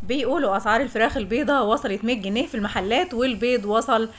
بيقولوا اسعار الفراخ البيضة وصلت 100 جنيه في المحلات والبيض وصل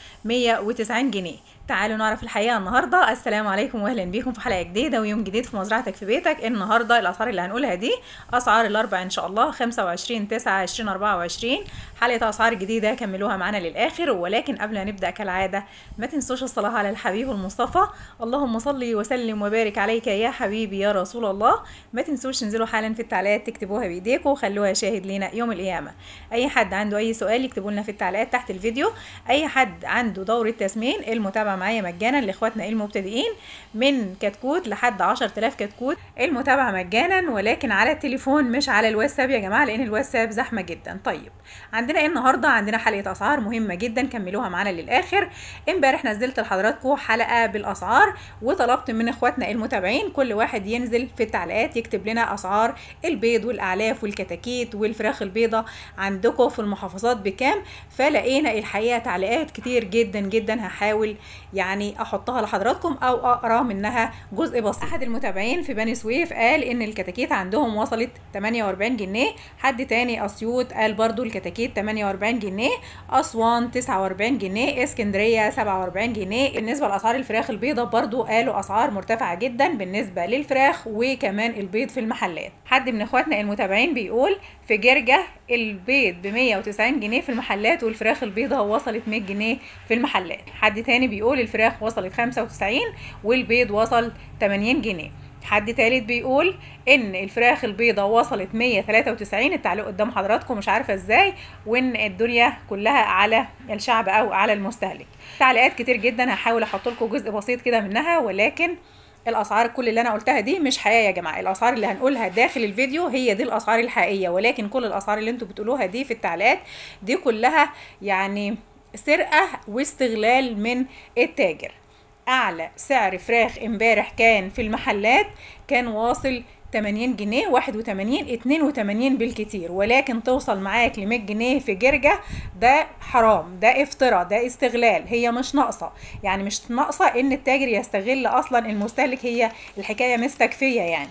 190 جنيه تعالوا نعرف الحقيقه النهارده السلام عليكم واهلا بيكم في حلقه جديده ويوم جديد في مزرعتك في بيتك النهارده الاسعار اللي هنقولها دي اسعار الاربع ان شاء الله 25 9 20 24 حلقه اسعار جديده كملوها معانا للاخر ولكن قبل ما نبدا كالعاده ما تنسوش الصلاه على الحبيب المصطفى اللهم صل وسلم وبارك عليك يا حبيبي يا رسول الله ما تنسوش تنزلوا حالا في التعليقات تكتبوها بايديكم وخلوها شاهد لينا يوم القيامه اي حد عنده اي سؤال يكتبوا لنا في التعليقات تحت الفيديو اي حد عنده دوره تسمين المتابعه معايا مجانا لاخواتنا المبتدئين من كتكوت لحد 10000 كتكوت المتابعه مجانا ولكن على التليفون مش على الواتساب يا جماعه لان الواتساب زحمه جدا طيب عندنا ايه النهارده عندنا حلقه اسعار مهمه جدا كملوها معانا للاخر امبارح نزلت لحضراتكم حلقه بالاسعار وطلبت من اخواتنا المتابعين كل واحد ينزل في التعليقات يكتب لنا اسعار البيض والاعلاف والكتاكيت والفراخ البيضه عندكم في المحافظات بكام فلقينا الحقيقه تعليقات كتير جدا جدا هحاول يعني احطها لحضراتكم او اقرا منها جزء بسيط احد المتابعين في بني سويف قال ان الكتاكيت عندهم وصلت 48 جنيه حد تاني اسيوط قال برضو الكتاكيت 48 جنيه اسوان 49 جنيه اسكندريه 47 جنيه بالنسبه لاسعار الفراخ البيضه برضو قالوا اسعار مرتفعه جدا بالنسبه للفراخ وكمان البيض في المحلات حد من اخواتنا المتابعين بيقول في جرجه البيض ب 190 جنيه في المحلات والفراخ البيضه وصلت 100 جنيه في المحلات حد تاني بيقول الفراخ وصلت 95 والبيض وصل 80 جنيه حد تالت بيقول ان الفراخ البيضة وصلت 193 التعليق قدام حضراتكم مش عارفة ازاي وان الدنيا كلها على الشعب او على المستهلك تعليقات كتير جدا هحاول احط لكم جزء بسيط كده منها ولكن الاسعار كل اللي انا قلتها دي مش حقيقه يا جماعه الاسعار اللي هنقولها داخل الفيديو هي دي الاسعار الحقيقيه ولكن كل الاسعار اللي انتوا بتقولوها دي في التعليقات دي كلها يعني سرقه واستغلال من التاجر اعلى سعر فراخ امبارح كان في المحلات كان واصل 80 جنيه 81 82 بالكتير ولكن توصل معاك ل 100 جنيه في جرجة ده حرام ده افتراء ده استغلال هي مش ناقصة يعني مش ناقصة ان التاجر يستغل اصلا المستهلك هي الحكاية مستكفية يعني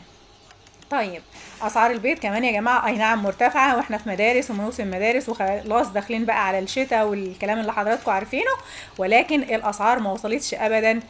طيب اسعار البيض كمان يا جماعه اي نعم مرتفعه واحنا في مدارس وموسم مدارس وخلاص داخلين بقى على الشتاء والكلام اللي حضراتكم عارفينه ولكن الاسعار ما وصلتش ابدا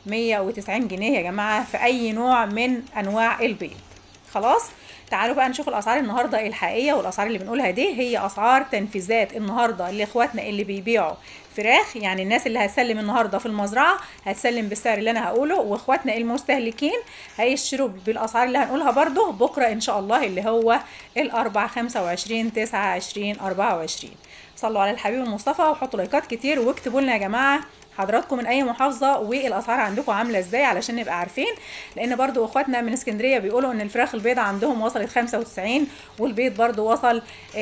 190 جنيه يا جماعه في اي نوع من انواع البيض خلاص تعالوا بقى نشوف الاسعار النهارده الحقيقيه والاسعار اللي بنقولها دي هي اسعار تنفيذات النهارده لاخواتنا اللي بيبيعوا فراخ يعني الناس اللي هتسلم النهارده في المزرعه هتسلم بالسعر اللي انا هقوله واخواتنا المستهلكين هيشتروا بالاسعار اللي هنقولها برده بكره ان شاء الله اللي هو الاربع 25 29 24 صلوا على الحبيب المصطفى وحطوا لايكات كتير واكتبوا لنا يا جماعه حضراتكم من اي محافظه والاسعار عندكم عامله ازاي علشان نبقى عارفين لان برضو اخواتنا من اسكندريه بيقولوا ان الفراخ البيضه عندهم وصلت 95 والبيض برضو وصل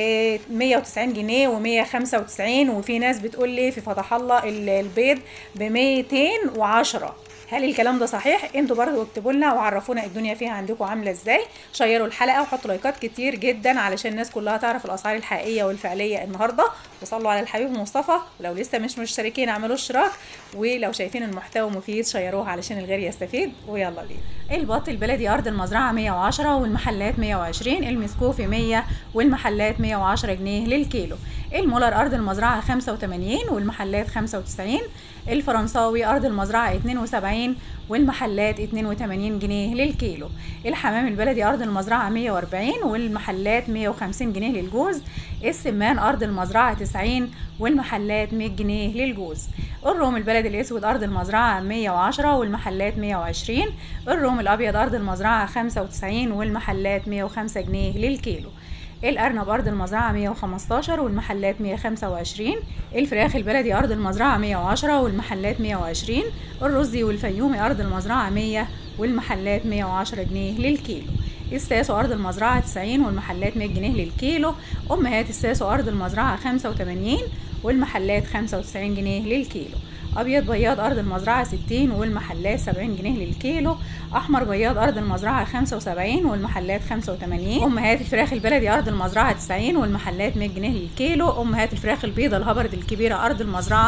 190 جنيه و195 وفي ناس بتقول لي في فتح الله البيض ب 210 هل الكلام ده صحيح انتوا برضو اكتبوا لنا وعرفونا الدنيا فيها عندكم عامله ازاي شيروا الحلقه وحطوا لايكات كتير جدا علشان الناس كلها تعرف الاسعار الحقيقيه والفعليه النهارده وصلوا على الحبيب مصطفى ولو لسه مش مشتركين اعملوا اشتراك ولو شايفين المحتوى مفيد شيروه علشان الغير يستفيد ويلا بينا البط البلدي ارض المزرعه 110 والمحلات 120 المسكوفي 100 والمحلات 110 جنيه للكيلو المولر ارض المزرعه 85 والمحلات 95 الفرنساوي ارض المزرعه 72 والمحلات 82 جنيه للكيلو الحمام البلدي ارض المزرعه 140 والمحلات 150 جنيه للجوز السمان ارض المزرعه 90 والمحلات 100 جنيه للجوز الروم البلدي الاسود ارض المزرعه 110 والمحلات 120 الروم الابيض ارض المزرعه 95 والمحلات 105 جنيه للكيلو الأرنب أرض المزرعة 115 والمحلات 125 الفراخ البلدي أرض المزرعة 110 والمحلات 120 الرزي والفيومي أرض المزرعة 100 والمحلات 110 جنيه للكيلو الساسو أرض المزرعة 90 والمحلات 100 جنيه للكيلو أمهات الساسو أرض المزرعة 85 والمحلات 95 جنيه للكيلو ابيض بياض ارض المزرعه 60 والمحلات 70 جنيه للكيلو احمر بياض ارض المزرعه 75 والمحلات 85 امهات الفراخ البلدي ارض المزرعه 90 والمحلات 100 جنيه للكيلو امهات الفراخ البيضه الهبرد الكبيره ارض المزرعه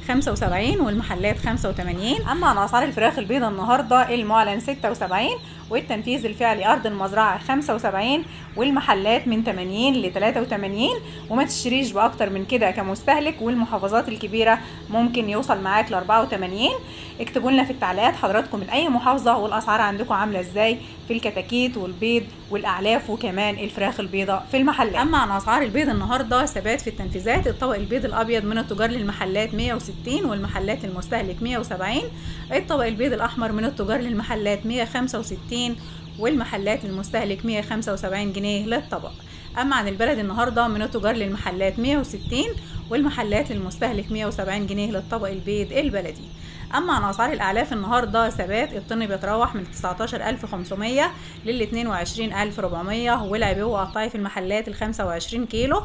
75 والمحلات 85 اما عن اسعار الفراخ البيضاء النهارده المعلن 76 والتنفيذ الفعلي ارض المزرعه 75 والمحلات من 80 ل 83 وما تشتريش باكتر من كده كمستهلك والمحافظات الكبيره ممكن يوصل معاك ل 84 اكتبوا لنا في التعليقات حضراتكم من اي محافظه والاسعار عندكم عامله ازاي في الكتاكيت والبيض والاعلاف وكمان الفراخ البيضاء في المحلات اما عن اسعار البيض النهارده ثبات في التنفيذات الطبق البيض الابيض من التجار للمحلات 160 والمحلات المستهلك 170 الطبق البيض الاحمر من التجار للمحلات 165 والمحلات المستهلك 175 جنيه للطبق اما عن البلد النهارده من التجار للمحلات 160 والمحلات المستهلك 170 جنيه للطبق البيض البلدي اما عن اسعار الاعلاف النهارده ثبات الطن بيتراوح من 19500 لل 22400 والعبوه قطعي في المحلات ال 25 كيلو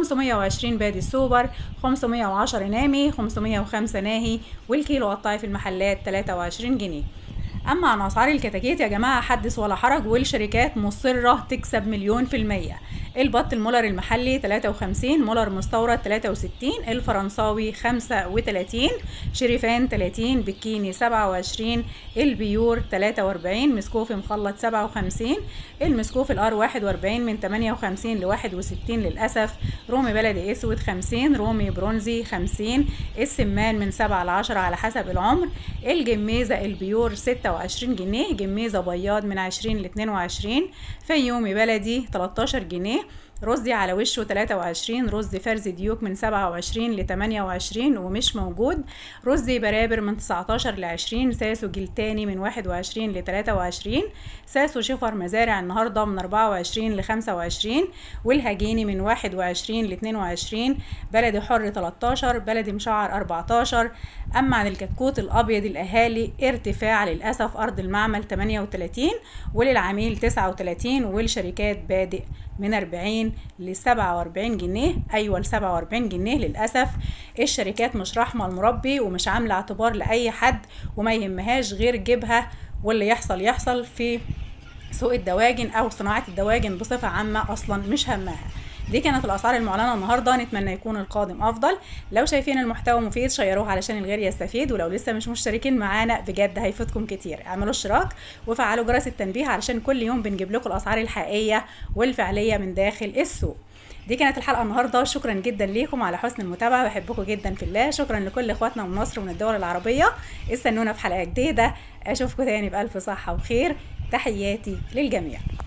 520 بادي السوبر 510 نامي 505 ناهي والكيلو قطعي في المحلات 23 جنيه اما عن اسعار الكتاكيت يا جماعه حدث ولا حرج والشركات مصره تكسب مليون في الميه البط المولر المحلي 53 مولر مستورد 63 الفرنساوي 35 شريفان 30 بكيني 27 البيور 43 مسكوفي مخلط 57 المسكوف الار 41 من 58 ل 61 للاسف رومي بلدي اسود 50 رومي برونزي 50 السمان من 7 ل 10 على حسب العمر الجميزه البيور 26 جنيه جميزه بياض من 20 ل 22 فيومي بلدي 13 جنيه رزي على وشه 23 رز فرز ديوك من 27 ل 28 ومش موجود رزي برابر من 19 ل 20 ساسو جلتاني من 21 ل 23 ساسو شفر مزارع النهارده من 24 ل 25 والهجيني من 21 ل 22 بلدي حر 13 بلدي مشعر 14 اما عن الكتكوت الابيض الاهالي ارتفاع للاسف ارض المعمل 38 وللعميل 39 والشركات بادئ من 40 ل 47 جنيه ايوه ل 47 جنيه للاسف الشركات مش رحمه المربي ومش عامله اعتبار لاي حد وما يهمهاش غير جيبها واللي يحصل يحصل في سوق الدواجن او صناعه الدواجن بصفه عامه اصلا مش همها دي كانت الاسعار المعلنه النهارده نتمنى يكون القادم افضل لو شايفين المحتوى مفيد شيروه علشان الغير يستفيد ولو لسه مش مشتركين معانا بجد هيفيدكم كتير اعملوا اشتراك وفعلوا جرس التنبيه علشان كل يوم بنجيب لكم الاسعار الحقيقيه والفعليه من داخل السوق دي كانت الحلقه النهارده شكرا جدا ليكم على حسن المتابعه بحبكم جدا في الله شكرا لكل اخواتنا من مصر ومن الدول العربيه استنونا في حلقه جديده اشوفكم تاني بالف صحه وخير تحياتي للجميع